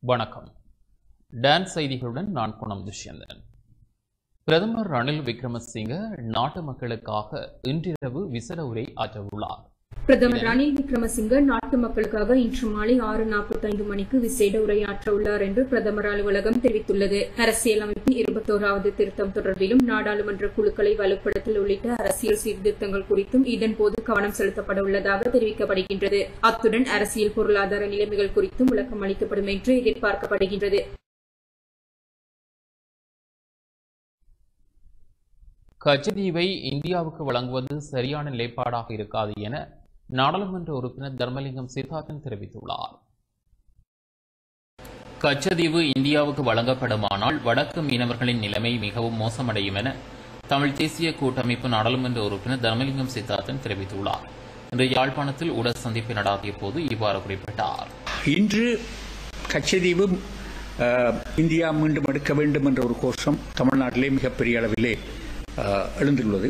வணக்கம் டான்ஸ் செய்திகளுடன் நான் குணம் துஷ்யந்தன் பிரதமர் ரணில் விக்ரமசிங்க நாட்டு மக்களுக்காக இன்றிரவு விசேட உரை ஆற்றவுள்ளார் பிரதமர் ரணில் விக்ரமசிங்க நாட்டு மக்களுக்காக இன்று மாலை ஆறு நாற்பத்தைந்து மணிக்கு விசேட உரையாற்ற உள்ளார் என்று பிரதமர் அலுவலகம் தெரிவித்துள்ளது அரசியலமைப்பின் இருபத்தோராவது திருத்தம் தொடர்பிலும் நாடாளுமன்ற குழுக்களை வலுப்படுத்தல் உள்ளிட்ட அரசியல் சீர்திருத்தங்கள் குறித்தும் இதன்போது கவனம் செலுத்தப்பட உள்ளதாக தெரிவிக்கப்படுகின்றது அத்துடன் அரசியல் பொருளாதார நிலைமைகள் குறித்தும் விளக்கம் அளிக்கப்படும் என்று எதிர்பார்க்கப்படுகின்றது கச்சதீவை இந்தியாவுக்கு வழங்குவது சரியான நிலைப்பாடாக இருக்காது என நாடாளுமன்ற உறுப்பினர் தர்மலிங்கம் சித்தார்த்தன் தெரிவித்துள்ளார் கச்சதீவு இந்தியாவுக்கு வழங்கப்படுமானால் வடக்கு மீனவர்களின் நிலைமை மிகவும் மோசமடையும் என தமிழ் தேசிய கூட்டமைப்பு நாடாளுமன்ற உறுப்பினர் தர்மலிங்கம் சித்தார்த்தன் தெரிவித்துள்ளார் இன்று யாழ்ப்பாணத்தில் ஊடக சந்திப்பை நடாத்திய போது இவ்வாறு குறிப்பிட்டார் இன்று கச்சதீவு அஹ், இந்தியா மீண்டும் எடுக்க வேண்டும் என்ற ஒரு கோஷம் தமிழ்நாட்டிலே மிகப்பெரிய அளவிலே அஹ், எழுந்துள்ளது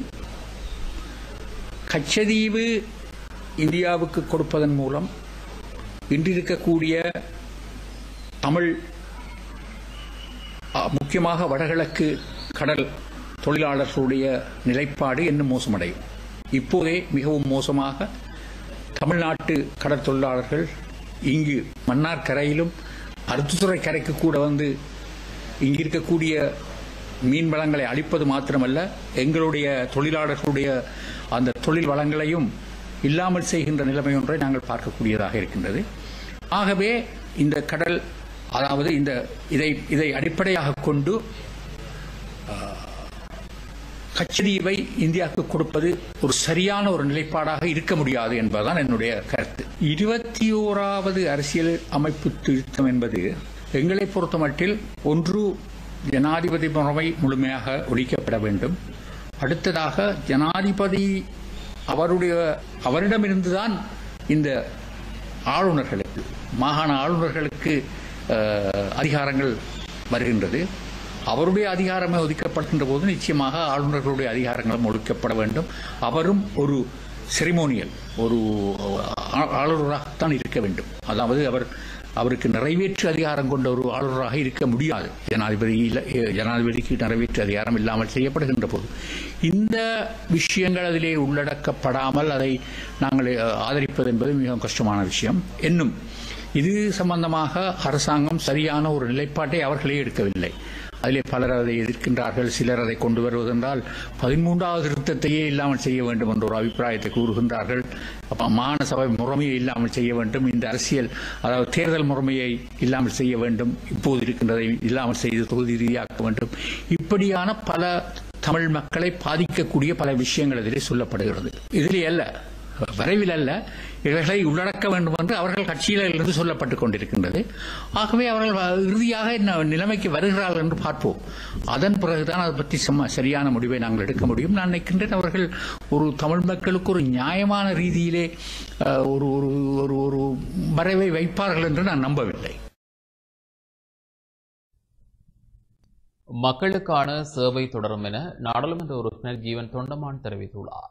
கச்சதீவு இந்தியாவுக்கு கொடுப்பதன் மூலம் இன்றிருக்கக்கூடிய தமிழ் அஹ், முக்கியமாக வடகிழக்கு கடல் தொழிலாளர்களுடைய நிலைப்பாடு இன்னும் மோசமடையும் இப்போதே மிகவும் மோசமாக தமிழ்நாட்டு கடற்தொழிலாளர்கள் இங்கு மன்னார் கரையிலும் அருத்துத்துறை கரைக்கு கூட வந்து இங்கு இருக்கக்கூடிய மீன் வளங்களை அழிப்பது மாத்திரமல்ல எங்களுடைய தொழிலாளர்களுடைய அந்த தொழில் வளங்களையும் இல்லாமல் செய்கின்ற நிலைமை ஒன்றை நாங்கள் பார்க்கக்கூடியதாக இருக்கின்றது ஆகவே இந்த கடல் அதாவது இந்த இதை இதை அடிப்படையாக கொண்டு கச்சதீவை இந்தியாவுக்கு கொடுப்பது ஒரு சரியான ஒரு நிலைப்பாடாக இருக்க முடியாது என்பதுதான் என்னுடைய கருத்து இருபத்தி ஓராவது அரசியல் அமைப்பு திருத்தம் என்பது எங்களை பொறுத்தமட்டில் ஒன்று ஜனாதிபதி முறைமை முழுமையாக ஒழிக்கப்பட வேண்டும் அடுத்ததாக ஜனாதிபதி அவருடைய அவரிடமிருந்துதான் இந்த ஆளுநர்களுக்கு மாகாண ஆளுநர்களுக்கு அஹ், அதிகாரங்கள் வருகின்றது அவருடைய அதிகாரமே ஒதுக்கப்படுகின்ற போது நிச்சயமாக ஆளுநர்களுடைய அதிகாரங்களும் ஒதுக்கப்பட வேண்டும் அவரும் ஒரு செரிமோனியல் ஒரு ஆ- ஆளுநராகத்தான் இருக்க வேண்டும் அதாவது அவர் அவருக்கு நிறைவேற்று அதிகாரம் கொண்ட ஒரு ஆளுநராக இருக்க முடியாது ஜனாதிபதி இல்ல- ஜனாதிபதிக்கு நிறைவேற்று அதிகாரம் இல்லாமல் செய்யப்படுகின்ற போது இந்த விஷயங்கள் அதிலே உள்ளடக்கப்படாமல் அதை நாங்கள் அஹ், ஆதரிப்பது என்பது மிகவும் கஷ்டமான விஷயம் என்னும் இது சம்பந்தமாக அரசாங்கம் சரியான ஒரு நிலைப்பாட்டை அவர்களே எடுக்கவில்லை அதிலே பலர் அதை எதிர்க்கின்றார்கள் சிலர் அதை கொண்டு வருவதென்றால் பதிமூன்றாவது திருத்தத்தையே இல்லாமல் செய்ய வேண்டும் என்ற ஒரு அபிப்பிராயத்தை கூறுகின்றார்கள் அப்ப மாகாண சபை முறைமையை இல்லாமல் செய்ய வேண்டும் இந்த அரசியல் அதாவது தேர்தல் முறைமையை இல்லாமல் செய்ய வேண்டும் இப்போது இருக்கின்றதை இல்லாமல் செய்து தொகுதி ரீதியாக்க வேண்டும் இப்படியான பல தமிழ் மக்களை பாதிக்கக்கூடிய பல விஷயங்கள் இதிலே சொல்லப்படுகிறது இதிலே அல்ல விரைவில் அல்ல இவைகளை உள்ளடக்க வேண்டும் என்று அவர்கள் கட்சியிலிருந்து சொல்லப்பட்டுக் கொண்டிருக்கின்றது ஆகவே அவர்கள் வ- இறுதியாக என்ன நிலைமைக்கு வருகிறார்கள் என்று பார்ப்போம் அதன் பிறகுதான் அதை பற்றி சம- சரியான முடிவை நாங்கள் எடுக்க முடியும் நான் நினைக்கின்றேன் அவர்கள் ஒரு தமிழ் மக்களுக்கு ஒரு நியாயமான ரீதியிலே அஹ், ஒரு ஒரு ஒரு ஒரு வரைவை வைப்பார்கள் என்று நான் நம்பவில்லை மக்களுக்கான சேவை தொடரும் என நாடாளுமன்ற உறுப்பினர் ஜீவன் தொண்டமான் தெரிவித்துள்ளார்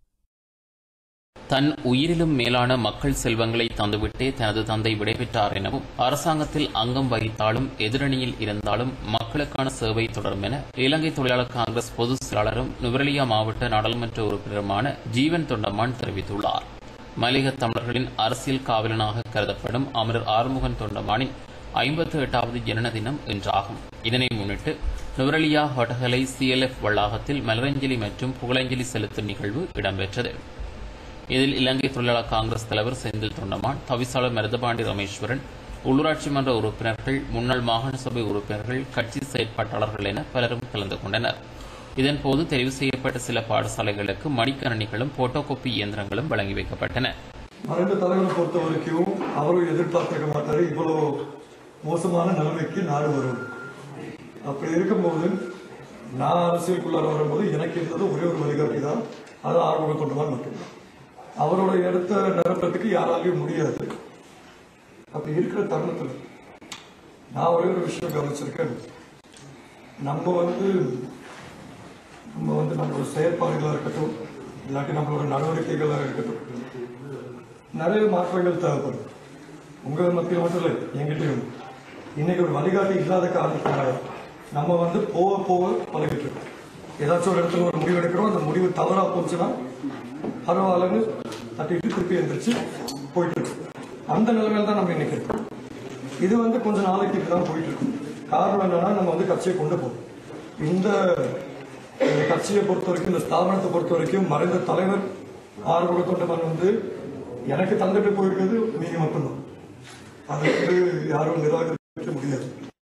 தன் உயிரிலும் மேலான மக்கள் செல்வங்களை தந்துவிட்டே தனது தந்தை விடைபெற்றார் எனவும் அரசாங்கத்தில் அங்கம் வகித்தாலும் எதிரணியில் இருந்தாலும் மக்களுக்கான சேவை தொடரும் என இலங்கை தொழிலாளர் காங்கிரஸ் பொதுச் செயலாளரும் நுவரெலியா மாவட்ட நாடாளுமன்ற உறுப்பினருமான ஜீவன் தொண்டமான் தெரிவித்துள்ளார் மலையக தமிழர்களின் அரசியல் காவலனாக கருதப்படும் அமரர் ஆறுமுகன் தொண்டமானின் ஐம்பத்தி எட்டாவது ஜனன தினம் இன்றாகும் இதனை முன்னிட்டு நுவரெலியா ஹொட்டகலை சிஎல்எஃப் வளாகத்தில் மலரஞ்சலி மற்றும் புகழஞ்சலி செலுத்தும் நிகழ்வு இடம்பெற்றது இதில் இலங்கை தொழிலாளர் காங்கிரஸ் தலைவர் செந்தில் தொண்டமான் தவிசாளர் மருதபாண்டி ரமேஸ்வரன் உள்ளூராட்சி மன்ற உறுப்பினர்கள் முன்னாள் மாகாண சபை உறுப்பினர்கள் கட்சி செயற்பாட்டாளர்கள் என பலரும் கலந்து கொண்டனர் இதன்போது தெரிவு செய்யப்பட்ட சில பாடசாலைகளுக்கு மடிக்கணினிகளும் போட்டோகோப்பி இயந்திரங்களும் வழங்கி வைக்கப்பட்டன மறைந்த தலைவரை பொறுத்த வரைக்கும் அவரும் எதிர்பார்த்திருக்க மாட்டாரு இவ்வளோ மோசமான நிலைமைக்கு நாடு வரும் அப்படி இருக்கும்போது நான் அரசியலுக்குள்ளார வரும்போது எனக்கு இருந்தது ஒரே ஒரு வழிகாட்டி தான் அது ஆர்வம் கொண்டுதான் மட்டும்தான் அவரோட இடத்த நிரப்புறதுக்கு யாராலையும் முடியாது அப்படி இருக்கிற தருணத்தில் நான் ஒரே ஒரு விஷயம் கவனிச்சிருக்கேன் நம்ம வந்து நம்ம வந்து நம்மளோட செயற்பாடுகளாக இருக்கட்டும் இல்லாட்டி நம்மளோட நடவடிக்கைகளாக இருக்கட்டும் நிறைய மாற்றங்கள் தேவைப்படும் உங்கள் மத்தியில் மட்டும் இல்லை எங்கிட்டையும் இன்னைக்கு ஒரு வழிகாட்டி இல்லாத காரணத்தினால நம்ம வந்து போக போக பழகிட்டு இருக்கோம் ஏதாச்சும் ஒரு இடத்துல ஒரு முடிவு எடுக்கிறோம் அந்த முடிவு தவறா போச்சுன்னா பரவாயில்லன்னு தட்டிட்டு திருப்பி எந்திரிச்சு போயிட்டு இருக்கோம் அந்த நிலைமையில தான் நம்ம இன்னைக்கு இருக்கோம் இது வந்து கொஞ்ச நாளைக்கு இப்படிதான் போயிட்டு இருக்கும் காரணம் என்னன்னா நம்ம வந்து கட்சியை கொண்டு போறோம் இந்த இந்த கட்சியை பொறுத்த வரைக்கும் இந்த ஸ்தாபனத்தை பொறுத்த வரைக்கும் மறைந்த தலைவர் ஆறுமுக தொண்டமன் வந்து எனக்கு தந்துட்டு போயிருக்கிறது நீங்க மட்டும்தான் அதை வந்து யாரும் நிராகரிக்க முடியாது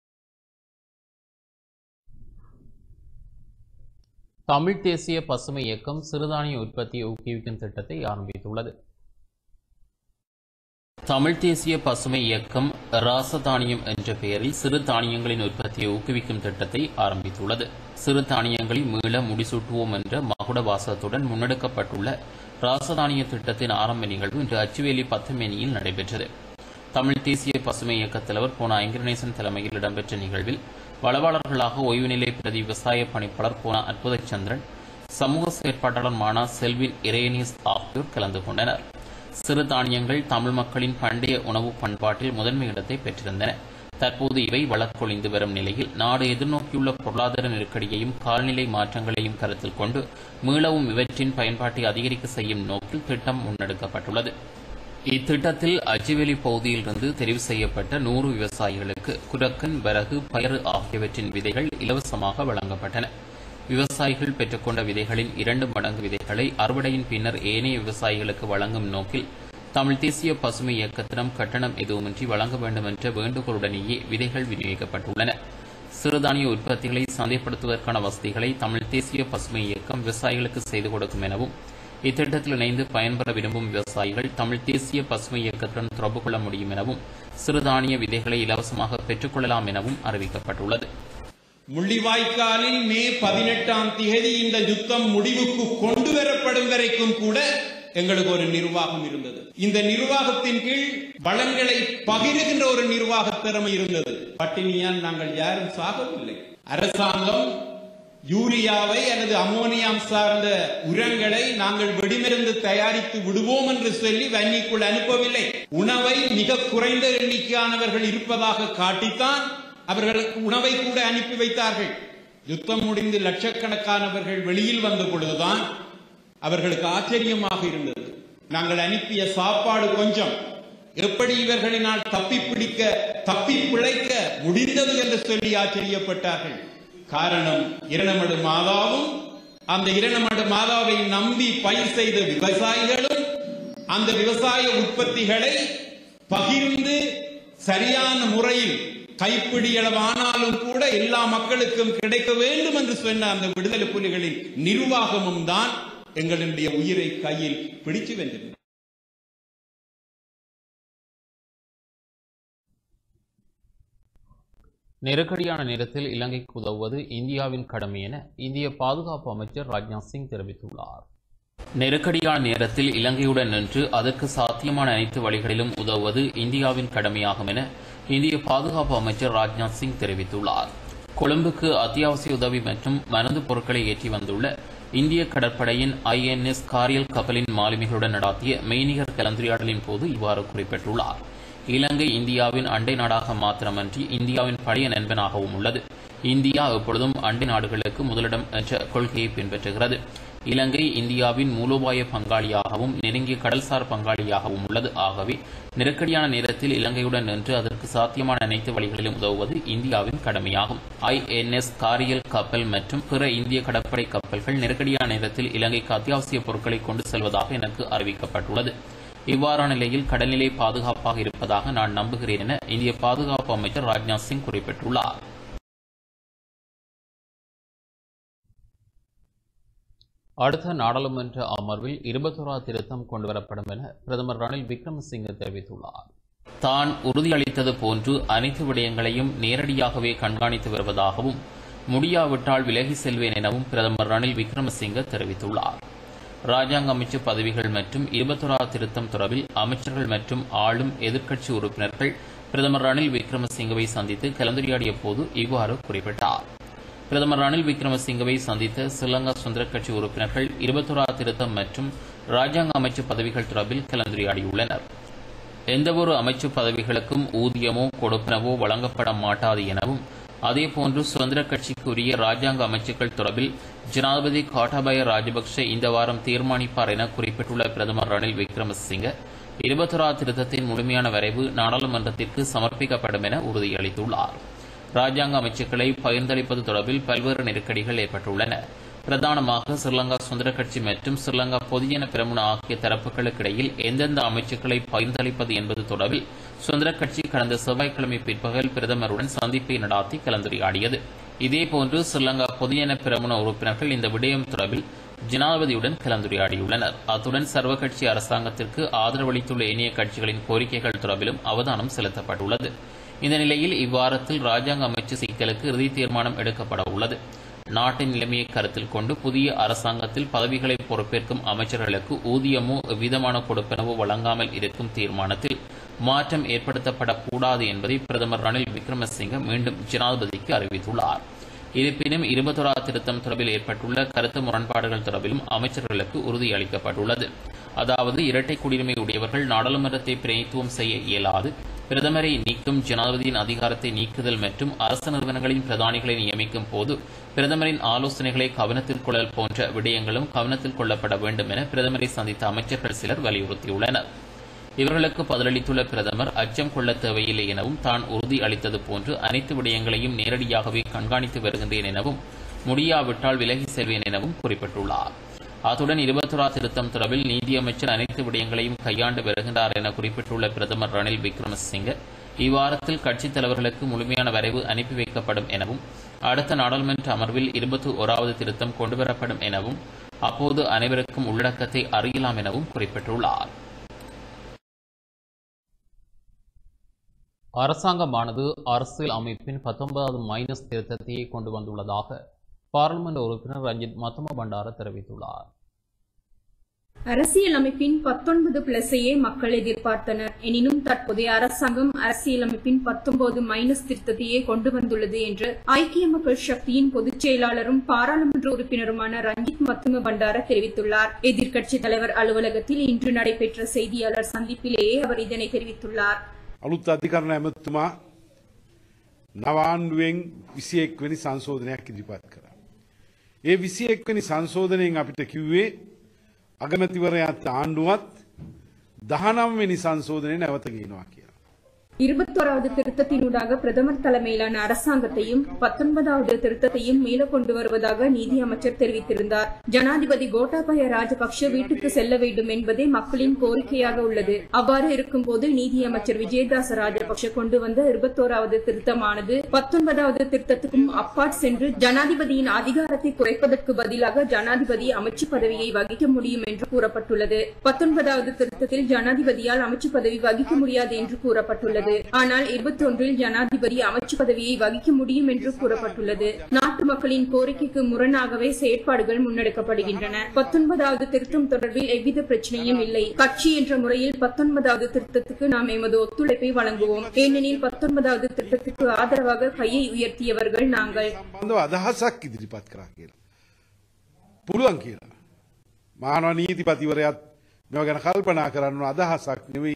தமிழ் தேசிய பசுமை இயக்கம் சிறுதானிய உற்பத்தியை ஊக்குவிக்கும் திட்டத்தை ஆரம்பித்துள்ளது தமிழ் தேசிய பசுமை இயக்கம் ராசதானியம் என்ற பெயரில் சிறு தானியங்களின் உற்பத்தியை ஊக்குவிக்கும் திட்டத்தை ஆரம்பித்துள்ளது சிறு தானியங்களை மீள முடிசூட்டுவோம் என்ற மகுட வாசகத்துடன் முன்னெடுக்கப்பட்டுள்ள ராசதானிய திட்டத்தின் ஆரம்ப நிகழ்வு இன்று அச்சுவேலி பத்துமேனியில் நடைபெற்றது தமிழ் தேசிய பசுமை இயக்கத் தலைவர் போன ஐங்கரநேசன் தலைமையில் இடம்பெற்ற நிகழ்வில் வளவாளர்களாக ஓய்வு நிலை பிரதி விவசாய பணிப்பாளர் போன அற்புதச்சந்திரன் சமூக செயற்பாட்டாளர் மானா செல்வின் இரேனியஸ் ஆகியோர் கலந்து கொண்டனர் சிறு தானியங்கள் தமிழ் மக்களின் பண்டைய உணவு பண்பாட்டில் முதன்மை இடத்தை பெற்றிருந்தன தற்போது இவை வழக்கொழிந்து வரும் நிலையில் நாடு எதிர்நோக்கியுள்ள பொருளாதார நெருக்கடியையும் காலநிலை மாற்றங்களையும் கருத்தில் கொண்டு மீளவும் இவற்றின் பயன்பாட்டை அதிகரிக்க செய்யும் நோக்கில் திட்டம் முன்னெடுக்கப்பட்டுள்ளது இத்திட்டத்தில் அஜிவெளி பகுதியிலிருந்து தெரிவு செய்யப்பட்ட நூறு விவசாயிகளுக்கு குரக்கன் வரகு பயறு ஆகியவற்றின் விதைகள் இலவசமாக வழங்கப்பட்டன விவசாயிகள் பெற்றுக்கொண்ட விதைகளின் இரண்டு மடங்கு விதைகளை அறுவடையின் பின்னர் ஏனைய விவசாயிகளுக்கு வழங்கும் நோக்கில் தமிழ் தேசிய பசுமை இயக்கத்திடம் கட்டணம் எதுவுமின்றி வழங்க வேண்டும் என்ற வேண்டுகோளுடனேயே விதைகள் விநியோகிக்கப்பட்டுள்ளன சிறுதானிய உற்பத்திகளை சந்தைப்படுத்துவதற்கான வசதிகளை தமிழ் தேசிய பசுமை இயக்கம் விவசாயிகளுக்கு செய்து கொடுக்கும் எனவும் இத்திட்டத்தில் இணைந்து பயன்பெற விரும்பும் விவசாயிகள் தமிழ் தேசிய பசுமை இயக்கத்துடன் தொடர்பு கொள்ள முடியும் எனவும் சிறுதானிய விதைகளை இலவசமாக பெற்றுக்கொள்ளலாம் எனவும் அறிவிக்கப்பட்டுள்ளது முள்ளிவாய்க்காலில் மே பதினெட்டாம் தேதி இந்த யுத்தம் முடிவுக்கு கொண்டு வரப்படும் வரைக்கும் கூட எங்களுக்கு ஒரு நிர்வாகம் இருந்தது இந்த நிர்வாகத்தின் கீழ் வளங்களை பகிர்கின்ற ஒரு நிர்வாக திறமை இருந்தது பட்டினியால் நாங்கள் யாரும் சாகவில்லை அரசாங்கம் யூரியாவை அல்லது அமோனியம் சார்ந்த உரங்களை நாங்கள் வெடிமருந்து தயாரித்து விடுவோம் என்று சொல்லி வன்னிக்குள் அனுப்பவில்லை உணவை மிக குறைந்த எண்ணிக்கையானவர்கள் இருப்பதாக காட்டித்தான் அவர்களுக்கு உணவை கூட அனுப்பி வைத்தார்கள் யுத்தம் முடிந்து லட்சக்கணக்கானவர்கள் வெளியில் வந்த பொழுதுதான் அவர்களுக்கு ஆச்சரியமாக இருந்தது நாங்கள் அனுப்பிய சாப்பாடு கொஞ்சம் எப்படி இவர்களினால் தப்பி பிடிக்க தப்பி பிழைக்க முடிந்தது என்று சொல்லி ஆச்சரியப்பட்டார்கள் காரணம் இரணமடு மாதாவும் அந்த இரணமடு மாதாவை நம்பி பயிர் செய்த விவசாயிகளும் அந்த விவசாய உற்பத்திகளை பகிர்ந்து சரியான முறையில் கைப்பிடியளவானாலும் கூட எல்லா மக்களுக்கும் கிடைக்க வேண்டும் என்று சொன்ன அந்த விடுதலை புலிகளின் நிர்வாகமும் தான் எங்களுடைய உயிரை கையில் பிடிச்சு வென்றது நெருக்கடியான நேரத்தில் இலங்கைக்கு உதவுவது இந்தியாவின் கடமை என இந்திய பாதுகாப்பு அமைச்சர் ராஜ்நாத் சிங் தெரிவித்துள்ளார் நெருக்கடியான நேரத்தில் இலங்கையுடன் நின்று அதற்கு சாத்தியமான அனைத்து வழிகளிலும் உதவுவது இந்தியாவின் கடமையாகும் என இந்திய பாதுகாப்பு அமைச்சர் ராஜ்நாத் சிங் தெரிவித்துள்ளார் கொழும்புக்கு அத்தியாவசிய உதவி மற்றும் மருந்து பொருட்களை ஏற்றி வந்துள்ள இந்திய கடற்படையின் ஐஎன்எஸ் காரியல் கப்பலின் மாலுமிகளுடன் நடாத்திய மெய்நிகர் கலந்துரையாடலின் போது இவ்வாறு குறிப்பிட்டுள்ளார் இலங்கை இந்தியாவின் அண்டை நாடாக மாத்திரமன்றி இந்தியாவின் பழைய நண்பனாகவும் உள்ளது இந்தியா எப்பொழுதும் அண்டை நாடுகளுக்கு முதலிடம் என்ற கொள்கையை பின்பற்றுகிறது இலங்கை இந்தியாவின் மூலோபாய பங்காளியாகவும் நெருங்கிய கடல்சார் பங்காளியாகவும் உள்ளது ஆகவே நெருக்கடியான நேரத்தில் இலங்கையுடன் நின்று அதற்கு சாத்தியமான அனைத்து வழிகளிலும் உதவுவது இந்தியாவின் கடமையாகும் ஐஎன்எஸ் காரியல் கப்பல் மற்றும் பிற இந்திய கடற்படை கப்பல்கள் நெருக்கடியான நேரத்தில் இலங்கைக்கு அத்தியாவசிய பொருட்களை கொண்டு செல்வதாக எனக்கு அறிவிக்கப்பட்டுள்ளது இவ்வாறான நிலையில் கடல்நிலை பாதுகாப்பாக இருப்பதாக நான் நம்புகிறேன் என இந்திய பாதுகாப்பு அமைச்சர் ராஜ்நாத் சிங் குறிப்பிட்டுள்ளார் அடுத்த நாடாளுமன்ற அமர்வில் இருபத்தோரா திருத்தம் கொண்டுவரப்படும் என பிரதமர் ரணில் விக்ரமசிங்கே தெரிவித்துள்ளார் தான் உறுதியளித்தது போன்று அனைத்து விடயங்களையும் நேரடியாகவே கண்காணித்து வருவதாகவும் முடியாவிட்டால் விலகி செல்வேன் எனவும் பிரதமர் ரணில் விக்ரமசிங்கே தெரிவித்துள்ளார் ராஜாங்க அமைச்சு பதவிகள் மற்றும் இருபத்தொரா திருத்தம் தொடர்பில் அமைச்சர்கள் மற்றும் ஆளும் எதிர்க்கட்சி உறுப்பினர்கள் பிரதமர் ரணில் விக்ரமசிங்கவை சந்தித்து கலந்துரையாடிய போது இவ்வாறு குறிப்பிட்டார் பிரதமர் ரணில் விக்ரமசிங்கவை சந்தித்த ஸ்ரீலங்கா சுதந்திர கட்சி உறுப்பினர்கள் இருபத்தொரா திருத்தம் மற்றும் ராஜாங்க அமைச்சு பதவிகள் தொடர்பில் கலந்துரையாடியுள்ளனர் எந்தவொரு அமைச்சு பதவிகளுக்கும் ஊதியமோ கொடுப்பனவோ வழங்கப்பட மாட்டாது எனவும் அதேபோன்று சுதந்திர கட்சிக்கு உரிய ராஜாங்க அமைச்சுக்கள் தொடர்பில் ஜனாதிபதி கோட்டாபய ராஜபக்ஷ இந்த வாரம் தீர்மானிப்பார் என குறிப்பிட்டுள்ள பிரதமர் ரணில் விக்ரமசிங்க இருபத்தொரா திருத்தத்தின் முழுமையான வரைவு நாடாளுமன்றத்திற்கு சமர்ப்பிக்கப்படும் என உறுதியளித்துள்ளார் ராஜாங்க அமைச்சுக்களை பகிர்ந்தளிப்பது தொடர்பில் பல்வேறு நெருக்கடிகள் ஏற்பட்டுள்ளன பிரதானமாக ஸ்ரீலங்கா சுதந்திர கட்சி மற்றும் ஸ்ரீலங்கா பொதுஜன பிரமுன ஆகிய தரப்புகளுக்கிடையில் எந்தெந்த அமைச்சுக்களை பகிர்ந்தளிப்பது என்பது தொடர்பில் சுதந்திர கட்சி கடந்த செவ்வாய்க்கிழமை பிற்பகல் பிரதமருடன் சந்திப்பை நடாத்தி கலந்துரையாடியது இதேபோன்று ஸ்ரீலங்கா பொதுஜன பிரமுன உறுப்பினர்கள் இந்த விடயம் தொடர்பில் ஜனாதிபதியுடன் கலந்துரையாடியுள்ளனர் அத்துடன் சர்வகட்சி அரசாங்கத்திற்கு ஆதரவளித்துள்ள ஏனைய கட்சிகளின் கோரிக்கைகள் தொடர்பிலும் அவதானம் செலுத்தப்பட்டுள்ளது இந்த நிலையில் இவ்வாரத்தில் ராஜாங்க அமைச்சு சிக்கலுக்கு இறுதி தீர்மானம் எடுக்கப்பட உள்ளது நாட்டின் நிலைமையை கருத்தில் கொண்டு புதிய அரசாங்கத்தில் பதவிகளை பொறுப்பேற்கும் அமைச்சர்களுக்கு ஊதியமோ எவ்விதமான கொடுப்பனவோ வழங்காமல் இருக்கும் தீர்மானத்தில் மாற்றம் ஏற்படுத்தப்படக்கூடாது என்பதை பிரதமர் ரணில் விக்ரமசிங்க மீண்டும் ஜனாதிபதிக்கு அறிவித்துள்ளார் இருப்பினும் இருபத்தொரா திருத்தம் தொடர்பில் ஏற்பட்டுள்ள கருத்து முரண்பாடுகள் தொடர்பிலும் அமைச்சர்களுக்கு உறுதியளிக்கப்பட்டுள்ளது அதாவது இரட்டை குடியுரிமை உடையவர்கள் நாடாளுமன்றத்தை பிரதித்துவம் செய்ய இயலாது பிரதமரை நீக்கும் ஜனாதிபதியின் அதிகாரத்தை நீக்குதல் மற்றும் அரசு நிறுவனங்களின் பிரதானிகளை நியமிக்கும் போது பிரதமரின் ஆலோசனைகளை கவனத்தில் கொள்ளல் போன்ற விடயங்களும் கவனத்தில் கொள்ளப்பட வேண்டும் என பிரதமரை சந்தித்த அமைச்சர்கள் சிலர் வலியுறுத்தியுள்ளனர் இவர்களுக்கு பதிலளித்துள்ள பிரதமர் அச்சம் கொள்ள தேவையில்லை எனவும் தான் உறுதி அளித்தது போன்று அனைத்து விடயங்களையும் நேரடியாகவே கண்காணித்து வருகின்றேன் எனவும் முடியாவிட்டால் விலகி செல்வேன் எனவும் குறிப்பிட்டுள்ளார் அத்துடன் இருபத்தொரா திருத்தம் தொடர்பில் நீதியமைச்சர் அனைத்து விடயங்களையும் கையாண்டு வருகின்றார் என குறிப்பிட்டுள்ள பிரதமர் ரணில் விக்ரமசிங்க இவ்வாரத்தில் கட்சித் தலைவர்களுக்கு முழுமையான வரைவு அனுப்பி வைக்கப்படும் எனவும் அடுத்த நாடாளுமன்ற அமர்வில் இருபத்தி ஓராவது திருத்தம் கொண்டுவரப்படும் எனவும் அப்போது அனைவருக்கும் உள்ளடக்கத்தை அறியலாம் எனவும் குறிப்பிட்டுள்ளார் அரசாங்கமானது அரசியல் அமைப்பின் பத்தொன்பதாவது மைனஸ் திருத்தத்தையே கொண்டு வந்துள்ளதாக பாராளுமன்ற உறுப்பினர் ரஞ்சித் மத்தம பண்டார தெரிவித்துள்ளார் அரசியலமைப்பின் பத்தொன்பது பிளஸையே மக்கள் எதிர்பார்த்தனர் எனினும் தற்போதைய அரசாங்கம் அரசியலமைப்பின் பத்தொன்பது மைனஸ் திருத்தத்தையே கொண்டு வந்துள்ளது என்று ஐக்கிய மக்கள் சக்தியின் பொதுச் செயலாளரும் பாராளுமன்ற உறுப்பினருமான ரஞ்சித் மத்தும பண்டார தெரிவித்துள்ளார் எதிர்க்கட்சித் தலைவர் அலுவலகத்தில் இன்று நடைபெற்ற செய்தியாளர் சந்திப்பிலேயே அவர் இதனை தெரிவித்துள்ளார் අලුත් අධිකරණ ඇමතුමා නවාන්ඩුවෙන් විසියෙක්වැනි සංශෝධනයක් ඉදිරිපත් කර. ඒ විසියෙක්වැනි සංශෝධනයෙන් අපිට කිව්වේ අගමැතිවරයත් ආණ්ඩුවත් දහනම්වෙනි සංශෝධනය නැවතගෙනවා කියලා. இருபத்தோராவது திருத்தத்தினூடாக பிரதமர் தலைமையிலான அரசாங்கத்தையும் பத்தொன்பதாவது திருத்தத்தையும் மீள கொண்டு வருவதாக நீதி அமைச்சர் தெரிவித்திருந்தார் ஜனாதிபதி கோட்டாபய ராஜபக்ஷ வீட்டுக்கு செல்ல வேண்டும் என்பதே மக்களின் கோரிக்கையாக உள்ளது அவ்வாறு இருக்கும்போது நீதி அமைச்சர் விஜயதாச ராஜபக்ஷ கொண்டு வந்த இருபத்தோராவது திருத்தமானது பத்தொன்பதாவது திருத்தத்துக்கும் அப்பாற் சென்று ஜனாதிபதியின் அதிகாரத்தை குறைப்பதற்கு பதிலாக ஜனாதிபதி அமைச்சு பதவியை வகிக்க முடியும் என்று கூறப்பட்டுள்ளது பத்தொன்பதாவது திருத்தத்தில் ஜனாதிபதியால் அமைச்சு பதவி வகிக்க முடியாது என்று கூறப்பட்டுள்ளது ஆனால் இருபத்தி ஒன்றில் ஜனாதிபதி அமைச்சு பதவியை வகிக்க முடியும் என்று கூறப்பட்டுள்ளது நாட்டு மக்களின் கோரிக்கைக்கு முரணாகவே செயற்பாடுகள் முன்னெடுக்கப்படுகின்றன பத்தொன்பதாவது திருத்தம் தொடர்பில் எவ்வித பிரச்சனையும் இல்லை கட்சி என்ற முறையில் பத்தொன்பதாவது திருத்தத்துக்கு நாம் எமது ஒத்துழைப்பை வழங்குவோம் ஏனெனில் பத்தொன்பதாவது திருத்தத்துக்கு ஆதரவாக கையை உயர்த்தியவர்கள் நாங்கள் සම්බන්ධව අදහසක් ඉදිරිපත් කරා කියලා. පුළුවන් කියලා. මානව නීතිපතිවරයත් මෙව ගැන කල්පනා කරන්න අදහසක් නෙවෙයි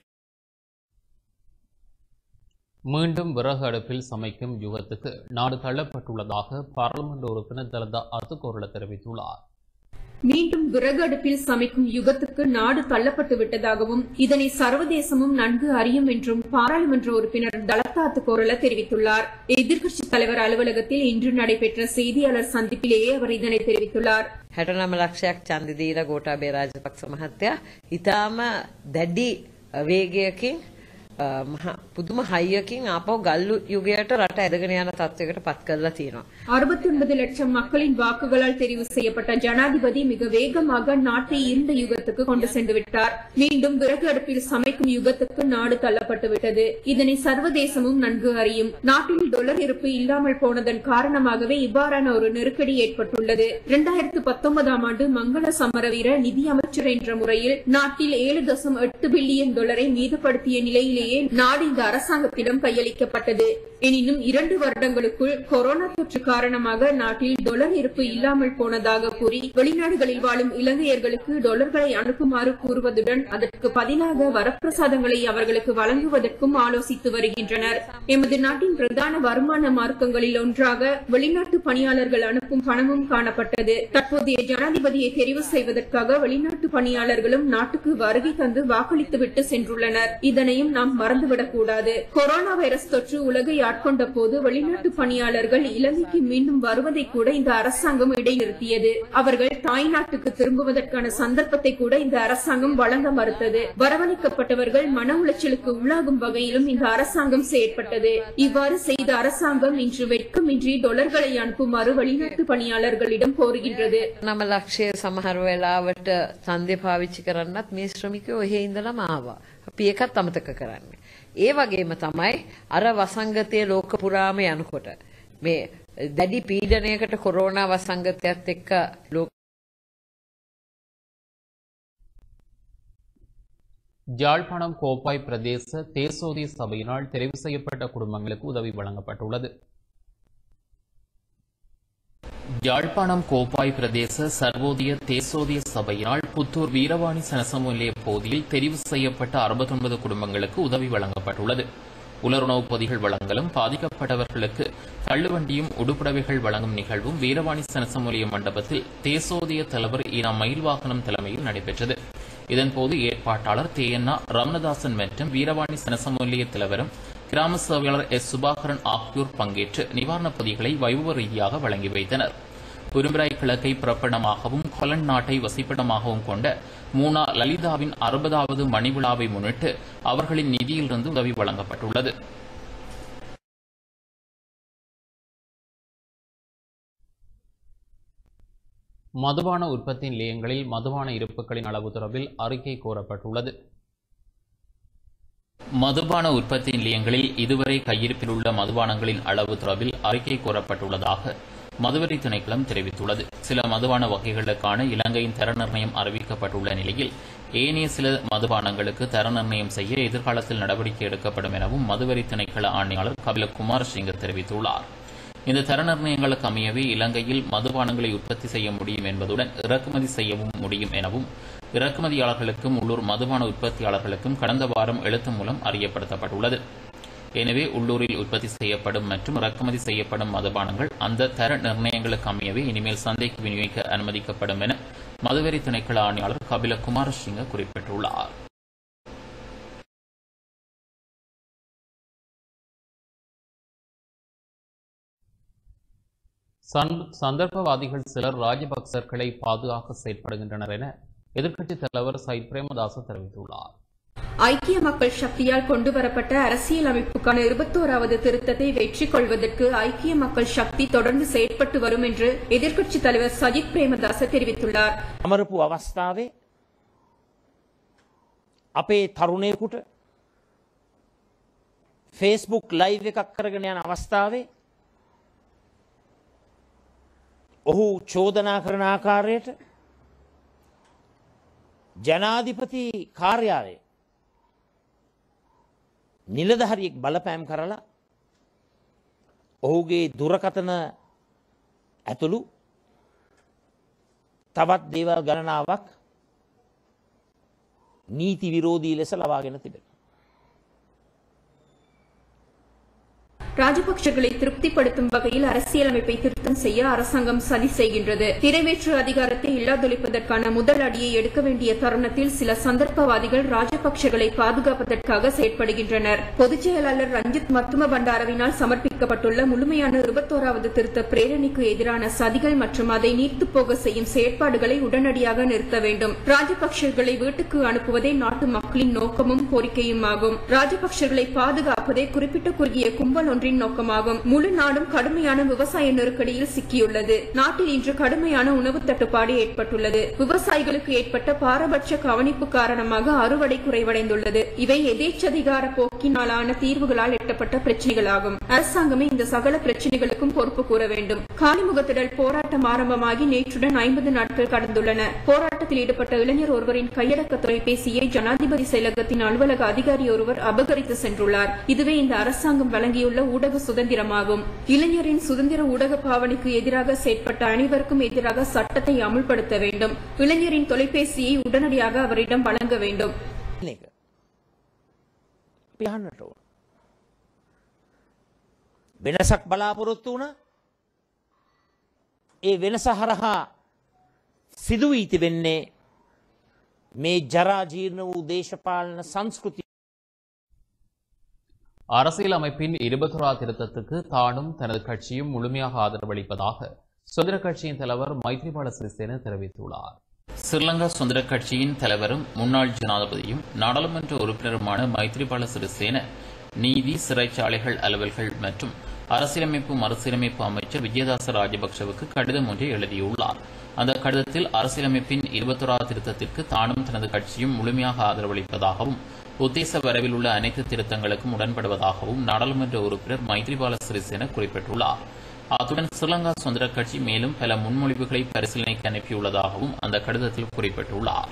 மீண்டும் விறகு அடுப்பில் சமைக்கும் யுகத்துக்கு நாடு தள்ளப்பட்டுள்ளதாக பாராளுமன்ற உறுப்பினர் தலதா அத்துக்கோரள தெரிவித்துள்ளார் மீண்டும் விறகு அடுப்பில் சமைக்கும் யுகத்துக்கு நாடு தள்ளப்பட்டு விட்டதாகவும் இதனை சர்வதேசமும் நன்கு அறியும் என்றும் பாராளுமன்ற உறுப்பினர் தலத்தாத்து கோரல தெரிவித்துள்ளார் எதிர்க்கட்சித் தலைவர் அலுவலகத்தில் இன்று நடைபெற்ற செய்தியாளர் சந்திப்பிலேயே அவர் இதனை தெரிவித்துள்ளார் හැටනම ලක්ෂයක් චන්දිදීල ගෝටාබේ රාජපක්ෂ මහත්තයා ඉතාම දැඩි වේගයකින් අ, මහ- පුදුම හයියකින් ආපහු ගල්ලු යුගයට රට ඇදගෙන යන තත්වයකට පත් කරලා තියෙනවා. அறுபத்தி ஒன்பது லட்சம் மக்களின் வாக்குகளால் தெரிவு செய்யப்பட்ட ஜனாதிபதி மிக வேகமாக நாட்டை இருண்ட யுகத்துக்கு கொண்டு சென்று விட்டார் மீண்டும் விறகு அடுப்பில் சமைக்கும் யுகத்துக்கு நாடு தள்ளப்பட்டு விட்டது இதனை சர்வதேசமும் நன்கு அறியும் நாட்டில் டொலர் இருப்பு இல்லாமல் போனதன் காரணமாகவே இவ்வாறான ஒரு நெருக்கடி ஏற்பட்டுள்ளது இரண்டாயிரத்து பத்தொன்பதாம் ஆண்டு மங்கள சமரவீர நிதி அமைச்சர் என்ற முறையில் நாட்டில் ஏழு தசம் எட்டு பில்லியன் டாலரை மீதுபடுத்திய நிலையிலேயே நாடு இந்த அரசாங்கத்திடம் கையளிக்கப்பட்டது எனினும் இரண்டு வருடங்களுக்குள் கொரோனா தொற்று காரணமாக நாட்டில் டொலர் இருப்பு இல்லாமல் போனதாக கூறி வெளிநாடுகளில் வாழும் இலங்கையர்களுக்கு டொலர்களை அனுப்புமாறு கூறுவதுடன் அதற்கு பதிலாக வரப்பிரசாதங்களை அவர்களுக்கு வழங்குவதற்கும் ஆலோசித்து வருகின்றனர் எமது நாட்டின் பிரதான வருமான மார்க்கங்களில் ஒன்றாக வெளிநாட்டு பணியாளர்கள் அனுப்பும் பணமும் காணப்பட்டது தற்போதைய ஜனாதிபதியை தெரிவு செய்வதற்காக வெளிநாட்டு பணியாளர்களும் நாட்டுக்கு வருகை தந்து வாக்களித்துவிட்டு சென்றுள்ளனர் இதனையும் நாம் மறந்துவிடக் கூடாது கொரோனா வைரஸ் தொற்று உலகை ஆட்கொண்ட போது வெளிநாட்டு பணியாளர்கள் இலங்கைக்கு மீண்டும் வருவதை கூட இந்த அரசாங்கம் இடைநிறுத்தியது அவர்கள் தாய்நாட்டுக்கு திரும்புவதற்கான சந்தர்ப்பத்தை கூட இந்த அரசாங்கம் வழங்க மறுத்தது வரவழைக்கப்பட்டவர்கள் மன உளைச்சலுக்கு உள்ளாகும் வகையிலும் இந்த அரசாங்கம் செயற்பட்டது இவ்வாறு செய்த அரசாங்கம் இன்று வெட்கமின்றி டொலர்களை அனுப்புமாறு வெளிநாட்டு பணியாளர்களிடம் கோருகின்றது නම ලක්ෂය සමහර වෙලාවට සන්දය පාවිච්චි කරන්නත් මේ ශ්‍රමිකයෝ එහෙ ඉඳලම ආවා. අපි ඒකත් අමතක කරන්නේ. ඒ වගේම තමයි අර වසංගතය ලෝක පුරාම යනකොට මේ දැඩි පීඩනයකට කොරෝනා වසංගතයත් එක්ක ලෝක யாழ்ப்பாணம் கோப்பாய் பிரதேச தேசோதிய சபையினால் தெரிவு செய்யப்பட்ட குடும்பங்களுக்கு உதவி வழங்கப்பட்டுள்ளது யாழ்ப்பாணம் கோப்பாய் பிரதேச சர்வோதய தேசோதிய சபையினால் புத்தூர் வீரவாணி சனசமூலிய பகுதியில் தெரிவு செய்யப்பட்ட 69 குடும்பங்களுக்கு உதவி வழங்கப்பட்டுள்ளது உலருணவுப் பொதிகள் வழங்கலும் பாதிக்கப்பட்டவர்களுக்கு தள்ளுவண்டியும் உடுப்புடவைகள் வழங்கும் நிகழ்வும் வீரவாணி சனசமூலிய மண்டபத்தில் தேசோதிய தலைவர் ஈனா மயில்வாகனம் தலைமையில் நடைபெற்றது இதன்போது ஏற்பாட்டாளர் தேயண்ணா ரமணதாசன் மற்றும் வீரவாணி சனசமூலிய தலைவரும் கிராம சேவையாளர் எஸ் சுபாகரன் ஆகியோர் பங்கேற்று நிவாரணப் பொதிகளை வைபவ ரீதியாக வழங்கி வைத்தனர் உரும்பிராய் கிழக்கை புறப்படமாகவும் கொலன் நாட்டை வசிப்பிடமாகவும் கொண்ட மூனா லலிதாவின் அறுபதாவது மணி விழாவை முன்னிட்டு அவர்களின் நிதியிலிருந்து உதவி வழங்கப்பட்டுள்ளது மதுபான உற்பத்தி நிலையங்களில் மதுபான இருப்புகளின் அளவு தொடர்பில் அறிக்கை கோரப்பட்டுள்ளது மதுபான உற்பத்தி நிலையங்களில் இதுவரை கையிருப்பில் உள்ள மதுபானங்களின் அளவு தொடர்பில் அறிக்கை கோரப்பட்டுள்ளதாக மதுவரி திணைக்களம் தெரிவித்துள்ளது சில மதுபான வகைகளுக்கான இலங்கையின் தர நிர்ணயம் அறிவிக்கப்பட்டுள்ள நிலையில் ஏனைய சில மதுபானங்களுக்கு தர நிர்ணயம் செய்ய எதிர்காலத்தில் நடவடிக்கை எடுக்கப்படும் எனவும் மதுவரி திணைக்கள ஆணையாளர் கபில குமார் சிங் தெரிவித்துள்ளார் இந்த தர நிர்ணயங்களுக்கு அமையவே இலங்கையில் மதுபானங்களை உற்பத்தி செய்ய முடியும் என்பதுடன் இறக்குமதி செய்யவும் முடியும் எனவும் இறக்குமதியாளர்களுக்கும் உள்ளூர் மதுபான உற்பத்தியாளர்களுக்கும் கடந்த வாரம் எழுத்து மூலம் அறியப்படுத்தப்பட்டுள்ளது எனவே உள்ளூரில் உற்பத்தி செய்யப்படும் மற்றும் இறக்குமதி செய்யப்படும் மதுபானங்கள் அந்த தர நிர்ணயங்களுக்கு அமையவே இனிமேல் சந்தைக்கு விநியோகிக்க அனுமதிக்கப்படும் என மதுவரி திணைக்கள ஆணையாளர் கபில குமாரசிங்க குறிப்பிட்டுள்ளார் சந்த- சந்தர்ப்பவாதிகள் சிலர் ராஜபக்சர்களை பாதுகாக்க செயற்படுகின்றனர் என எதிர்க்கட்சித் தலைவர் சயித் பிரேமதாச தெரிவித்துள்ளார் ஐக்கிய மக்கள் சக்தியால் கொண்டுவரப்பட்ட அரசியல் அமைப்புக்கான இருபத்தோராவது திருத்தத்தை வெற்றி கொள்வதற்கு ஐக்கிய மக்கள் சக்தி தொடர்ந்து செயற்பட்டு வரும் என்று எதிர்க்கட்சித் தலைவர் சஜித் பிரேமதாச தெரிவித்துள்ளார் අමරපු අවස්ථාවේ අපේ තරුණයකුට ෆේස්බුක් ලයිව් එකක් කරගෙන යන අවස්ථාවේ ඔහු චෝදනා කරන ආකාරයට ජනාධිපති කාර්යාලය නිලධහරියෙක් බලපෑම් කරලා ඔහුගේ දුරකතන ඇතුළු තවත් දේවල් ගණනාවක් නීති විරෝධී ලෙස ලබාගෙන තිබෙන. ராஜபக்சர்களை திருப்திப்படுத்தும் வகையில் அரசியலமைப்பை திருத்தம் செய்ய அரசாங்கம் சதி செய்கின்றது நிறைவேற்று அதிகாரத்தை இல்லாதொழிப்பதற்கான முதல் அடியை எடுக்க வேண்டிய தருணத்தில் சில சந்தர்ப்பவாதிகள் ராஜபக்சர்களை பாதுகாப்பதற்காக செயற்படுகின்றனர் பொதுச் செயலாளர் ரஞ்சித் மத்தும பண்டாரவினால் சமர்ப்பிக்கப்பட்டுள்ள முழுமையான இருபத்தோராவது திருத்த பிரேரணிக்கு எதிரான சதிகள் மற்றும் அதை நீர்த்துப் போக செய்யும் செயற்பாடுகளை உடனடியாக நிறுத்த வேண்டும் ராஜபக்சர்களை வீட்டுக்கு அனுப்புவதே நாட்டு மக்களின் நோக்கமும் கோரிக்கையும் ஆகும் ராஜபக்சர்களை பாதுகாப்பதே குறிப்பிட்ட குறுகிய கும்பல் ஒன்றின் நோக்கமாகும் முழு நாடும் கடுமையான விவசாய நெருக்கடியில் சிக்கியுள்ளது நாட்டில் இன்று கடுமையான உணவு தட்டுப்பாடு ஏற்பட்டுள்ளது விவசாயிகளுக்கு ஏற்பட்ட பாரபட்ச கவனிப்பு காரணமாக அறுவடை குறைவடைந்துள்ளது இவை எதேச்சதிகார போக்கினாலான தீர்வுகளால் எட்டப்பட்ட பிரச்சனைகளாகும் அரசாங்கமே இந்த சகல பிரச்சனைகளுக்கும் பொறுப்பு கூற வேண்டும் காலிமுகத்திடல் போராட்டம் ஆரம்பமாகி நேற்றுடன் ஐம்பது நாட்கள் கடந்துள்ளன போராட்டத்தில் ஈடுபட்ட இளைஞர் ஒருவரின் கையடக்க தொலைபேசியை ஜனாதிபதி செயலகத்தின் அலுவலக அதிகாரி ஒருவர் அபகரித்து சென்றுள்ளார் இதுவே இந்த அரசாங்கம் வழங்கியுள்ள ஊடக சுதந்திரமாகும் இளைஞரின் சுதந்திர ஊடக பாவனைக்கு எதிராக செயற்பட்ட அனைவருக்கும் எதிராக சட்டத்தை அமுல்படுத்த வேண்டும் இளைஞரின் தொலைபேசியை உடனடியாக அவரிடம் வழங்க வேண்டும் එක. අපි අහන්නට ඕන. වෙනසක් බලාපොරොත්තු වුණ ඒ වෙනස හරහා සිදුවී තිබෙන්නේ මේ ජරාජීර්ණ වූ දේශපාලන සංස්කෘති அரசியல் அமைப்பின் இருபத்தொரா திருத்தத்துக்கு தானும் தனது கட்சியும் முழுமையாக ஆதரவளிப்பதாக சுதந்திர கட்சியின் தலைவர் மைத்ரிபால சிறிசேன தெரிவித்துள்ளார் ஸ்ரீலங்கா சுதந்திர கட்சியின் தலைவரும் முன்னாள் ஜனாதிபதியும் நாடாளுமன்ற உறுப்பினருமான மைத்ரிபால சிறிசேன நீதி சிறைச்சாலைகள் அலுவல்கள் மற்றும் அரசியலமைப்பு மறுசீரமைப்பு அமைச்சர் விஜயதாச ராஜபக்சவுக்கு கடிதம் ஒன்றை எழுதியுள்ளார் அந்த கடிதத்தில் அரசியலமைப்பின் இருபத்தொரா திருத்தத்திற்கு தானும் தனது கட்சியும் முழுமையாக ஆதரவளிப்பதாகவும் உத்தேச வரவில் உள்ள அனைத்து திருத்தங்களுக்கும் உடன்படுவதாகவும் நாடாளுமன்ற உறுப்பினர் மைத்ரிபால சிறிசேன குறிப்பிட்டுள்ளார் அத்துடன் ஸ்ரீலங்கா சுதந்திர கட்சி மேலும் பல முன்மொழிவுகளை பரிசீலனைக்கு அனுப்பியுள்ளதாகவும் அந்த கடிதத்தில் குறிப்பிட்டுள்ளார்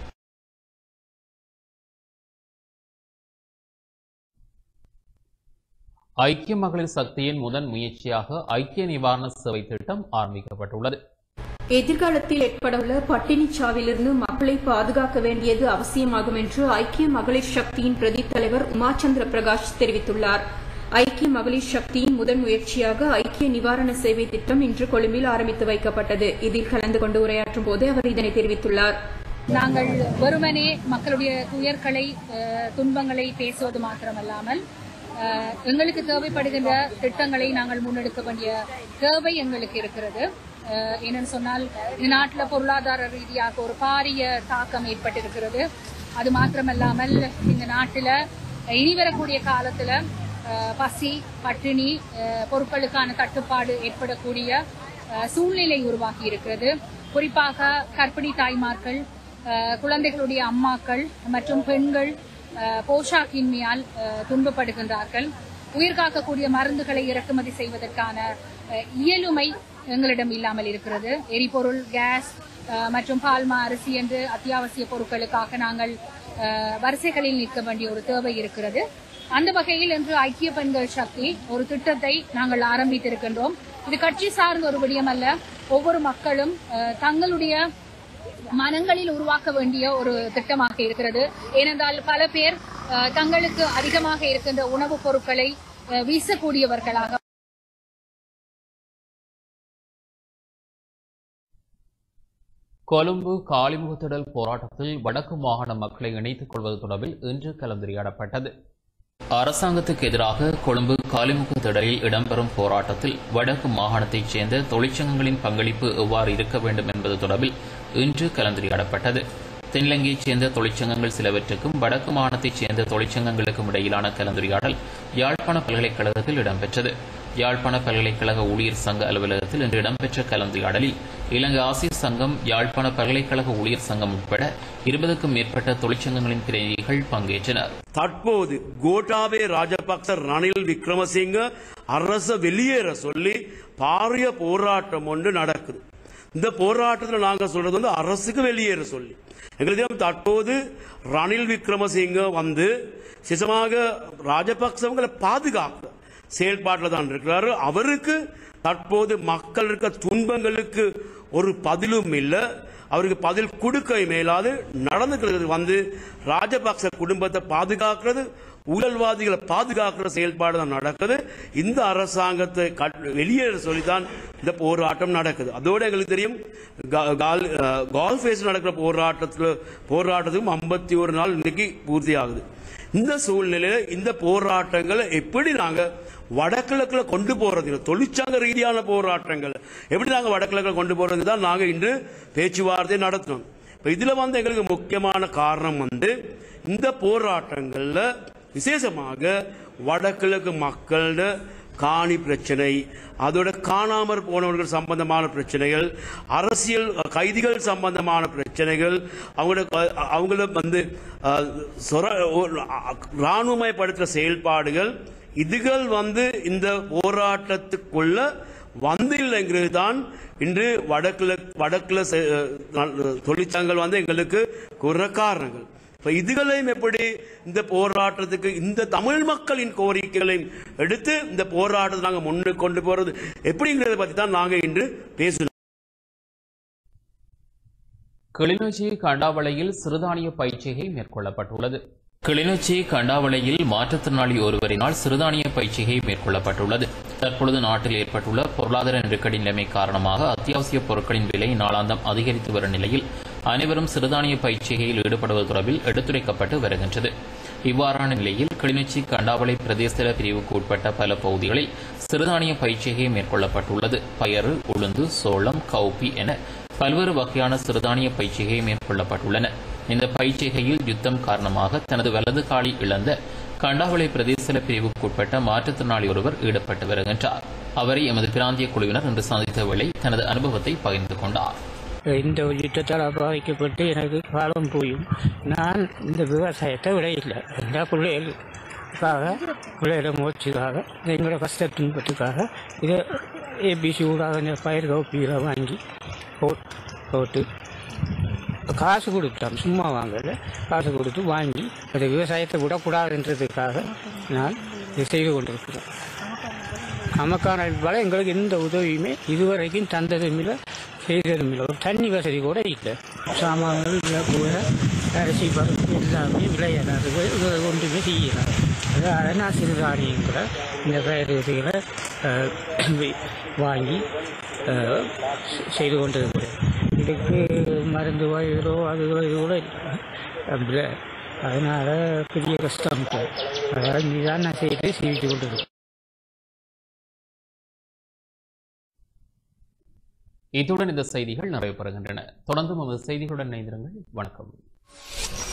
ஐக்கிய மகளிர் சக்தியின் முதன் முயற்சியாக ஐக்கிய நிவாரண சேவை திட்டம் ஆரம்பிக்கப்பட்டுள்ளது எதிர்காலத்தில் ஏற்படவுள்ள பட்டினிச் சாவிலிருந்து மக்களை பாதுகாக்க வேண்டியது அவசியமாகும் என்று ஐக்கிய மகளிர் சக்தியின் பிரதி தலைவர் உமாச்சந்திர பிரகாஷ் தெரிவித்துள்ளார் ஐக்கிய மகளிர் சக்தியின் முதன் முயற்சியாக ஐக்கிய நிவாரண சேவை திட்டம் இன்று கொழும்பில் ஆரம்பித்து வைக்கப்பட்டது இதில் கலந்து கொண்டு உரையாற்றும் போது அவர் இதனை தெரிவித்துள்ளார் நாங்கள் வெறுமனே மக்களுடைய துயர்களை அஹ், துன்பங்களை பேசுவது மாத்திரமல்லாமல் அஹ், எங்களுக்கு தேவைப்படுகின்ற திட்டங்களை நாங்கள் முன்னெடுக்க வேண்டிய தேவை எங்களுக்கு இருக்கிறது அஹ், என்னன்னு சொன்னால் இந்த நாட்டில் பொருளாதார ரீதியாக ஒரு பாரிய தாக்கம் ஏற்பட்டிருக்கிறது அது மாத்திரமல்லாமல் இந்த நாட்டில் இனி வரக்கூடிய காலத்தில் அஹ், பசி பட்டினி அஹ், பொருட்களுக்கான தட்டுப்பாடு ஏற்படக்கூடிய அஹ், சூழ்நிலை உருவாகி இருக்கிறது குறிப்பாக கர்ப்பிணி தாய்மார்கள் அஹ், குழந்தைகளுடைய அம்மாக்கள் மற்றும் பெண்கள் அஹ், போஷாக்கின்மையால் அஹ், துன்பப்படுகின்றார்கள் உயிர் காக்கக்கூடிய மருந்துகளை இறக்குமதி செய்வதற்கான அஹ், இயலுமை எங்களிடம் இல்லாமல் இருக்கிறது எரிபொருள் கேஸ் அஹ், மற்றும் பால்மா அரிசி என்று அத்தியாவசிய பொருட்களுக்காக நாங்கள் அஹ், வரிசைகளில் நிற்க வேண்டிய ஒரு தேவை இருக்கிறது அந்த வகையில் இன்று ஐக்கிய பெண்கள் சக்தி ஒரு திட்டத்தை நாங்கள் ஆரம்பித்திருக்கின்றோம் இது கட்சி சார்ந்த ஒரு விடயம் அல்ல ஒவ்வொரு மக்களும் அஹ், தங்களுடைய மனங்களில் உருவாக்க வேண்டிய ஒரு திட்டமாக இருக்கிறது ஏனென்றால் பல பேர் அஹ், தங்களுக்கு அதிகமாக இருக்கின்ற உணவுப் பொருட்களை அஹ், வீசக்கூடியவர்களாக கொழும்பு காலிமுகத்திடல் போராட்டத்தில் வடக்கு மாகாண மக்களை இணைத்துக் கொள்வது தொடர்பில் இன்று கலந்துரையாடப்பட்டது அரசாங்கத்துக்கு எதிராக கொழும்பு காலிமுக திடலில் இடம்பெறும் போராட்டத்தில் வடக்கு மாகாணத்தைச் சேர்ந்த தொழிற்சங்கங்களின் பங்களிப்பு எவ்வாறு இருக்க வேண்டும் என்பது தொடர்பில் இன்று கலந்துரையாடப்பட்டது தென்னிலங்கையைச் சேர்ந்த தொழிற்சங்கங்கள் சிலவற்றுக்கும் வடக்கு மாகாணத்தைச் சேர்ந்த தொழிற்சங்கங்களுக்கும் இடையிலான கலந்துரையாடல் யாழ்ப்பாண பல்கலைக்கழகத்தில் இடம்பெற்றது யாழ்ப்பாண பல்கலைக்கழக ஊழியர் சங்க அலுவலகத்தில் இன்று இடம்பெற்ற கலந்துரையாடலில் இலங்கை ஆசிய சங்கம் யாழ்ப்பாண பல்கலைக்கழக ஊழியர் சங்கம் உட்பட இருபதுக்கும் மேற்பட்ட தொழிற்சங்கங்களின் பிரதிநிதிகள் பங்கேற்றனர் தற்போது கோட்டாபே ராஜபக்ச ரணில் விக்ரமசிங்க அரச வெளியேற சொல்லி பாரிய போராட்டம் ஒன்று நடக்குது இந்த போராட்டத்தில் நாங்க சொல்றது வந்து அரசுக்கு வெளியேற சொல்லி எங்களுக்கு தெரியும் தற்போது ரணில் விக்ரமசிங்க வந்து சிசமாக ராஜபக்சவங்களை பாதுகாக்க செயல்பாட்டில் தான் இருக்கிறாரு அவருக்கு தற்போது மக்கள் இருக்க துன்பங்களுக்கு ஒரு பதிலும் இல்லை அவருக்கு பதில் கொடுக்க மேலாது நடந்துக்கிறது வந்து ராஜபக்ச குடும்பத்தை பாதுகாக்கிறது ஊழல்வாதிகளை பாதுகாக்கிற செயல்பாடு தான் நடக்குது இந்த அரசாங்கத்தை கட்- வெளியேற சொல்லித்தான் இந்த போராட்டம் நடக்குது அதோட எங்களுக்கு தெரியும் கா- கால்- அஹ், கால்ஃப் ஃபேஸ் நடக்கிற போராட்டத்தில் போராட்டத்துக்கும் ஐம்பத்தி ஒரு நாள் இன்னைக்கு பூர்த்தி ஆகுது இந்த சூழ்நிலையில இந்த போராட்டங்களை எப்படி நாங்க வடகிழக்குல கொண்டு போறது தொழிற்சங்க ரீதியான போராட்டங்கள் எப்படி நாங்க வடகிழக்குல கொண்டு போறது தான் நாங்க இன்று பேச்சுவார்த்தை நடத்தினோம் இப்ப இதுல வந்து எங்களுக்கு முக்கியமான காரணம் வந்து இந்த போராட்டங்கள்ல விசேஷமாக வடகிழக்கு மக்களோட காணி பிரச்சனை அதோட காணாமற் போனவர்கள் சம்பந்தமான பிரச்சனைகள் அரசியல் கைதிகள் சம்பந்தமான பிரச்சனைகள் அவங்களோட அவங்கள வந்து அஹ், சொர- ஒரு- இராணுவமயப்படுத்துகிற செயல்பாடுகள் இதுகள் வந்து இந்த போராட்டத்துக்குள்ள வந்து இல்லைங்கிறது தான் இன்று வடக்குல வடக்குல செ- அஹ், தொழிற்சங்கங்கள் வந்து எங்களுக்கு கூற காரணங்கள் இப்ப இதுகளையும் எப்படி இந்த போராட்டத்துக்கு இந்த தமிழ் மக்களின் கோரிக்கைகளையும் எடுத்து இந்த போராட்டத்தை நாங்க முன்னுக்கு கொண்டு போறது எப்படிங்கிறத பத்தி தான் நாங்க இன்று பேசணும் கிளிநொச்சி கண்டாவளையில் சிறுதானிய பயிற்சிகை மேற்கொள்ளப்பட்டுள்ளது கிளிநொச்சி கண்டாவளையில் மாற்றுத்திறனாளி ஒருவரினால் சிறுதானிய பயிற்சிகை மேற்கொள்ளப்பட்டுள்ளது தற்பொழுது நாட்டில் ஏற்பட்டுள்ள பொருளாதார நெருக்கடி நிலைமை காரணமாக அத்தியாவசிய பொருட்களின் விலை நாளாந்தம் அதிகரித்து வரும் நிலையில் அனைவரும் சிறுதானிய பயிற்சிகையில் ஈடுபடுவது தொடர்பில் எடுத்துரைக்கப்பட்டு வருகின்றது இவ்வாறான நிலையில் கிளிநொச்சி கண்டாவளை பிரதேச பிரிவுக்கு உட்பட்ட பல பகுதிகளில் சிறுதானிய பயிற்சிகை மேற்கொள்ளப்பட்டுள்ளது பயறு உளுந்து சோளம் கௌப்பி என பல்வேறு வகையான சிறுதானிய பயிற்சிகை மேற்கொள்ளப்பட்டுள்ளன இந்த பயிற்சிகையில் யுத்தம் காரணமாக தனது வலது காலை இழந்த கண்டாவளை பிரதேச பிரிவுக்குட்பட்ட மாற்றுத்திறனாளி ஒருவர் ஈடுபட்டு வருகின்றார் அவரை எமது பிராந்திய குழுவினர் இன்று சந்தித்த வேளை தனது அனுபவத்தை பகிர்ந்து கொண்டார் இந்த யுத்தத்தால் பாதிக்கப்பட்டு எனக்கு காலம் போயும் நான் இந்த விவசாயத்தை விடையில்லை எல்லா பிள்ளைகளுக்காக பிள்ளைகள முயற்சிக்காக எங்களோட கஷ்ட துன்பத்துக்காக இதை ஏபிசி ஊடாக இந்த பயிர் கவுப்பிகளை வாங்கி போட் போட்டு காசு கொடுத்தான் சும்மா வாங்கல காசு கொடுத்து வாங்கி அந்த விவசாயத்தை விடக்கூடாதுன்றதுக்காக நான் இதை செய்து கொண்டிருக்கிறேன் நமக்கான வலை எங்களுக்கு எந்த உதவியுமே இதுவரைக்கும் தந்ததும் இல்லை செய்ததும் இல்லை ஒரு தண்ணி வசதி கூட இல்லை சாமான்கள் இல்லை கூட அரிசி பருப்பு எல்லாமே விளையாடாது ஒன்றுமே செய்யலாம் அதனால் நான் சிறுதானியங்களை இந்த பயிர் வகைகளை வாங்கி அஹ், செய்து கொண்டிருக்கிறேன் இதுக்கு மருந்து வயதோ அது இது கூட இல்லை அதனால் பெரிய கஷ்டம் இப்போ அதனால் இதுதான் நான் செய்து செய்து கொண்டிருக்கேன் இத்துடன் இந்த செய்திகள் நிறைவு பெறுகின்றன தொடர்ந்து நமது செய்திகளுடன் இணைந்திருங்கள் வணக்கம்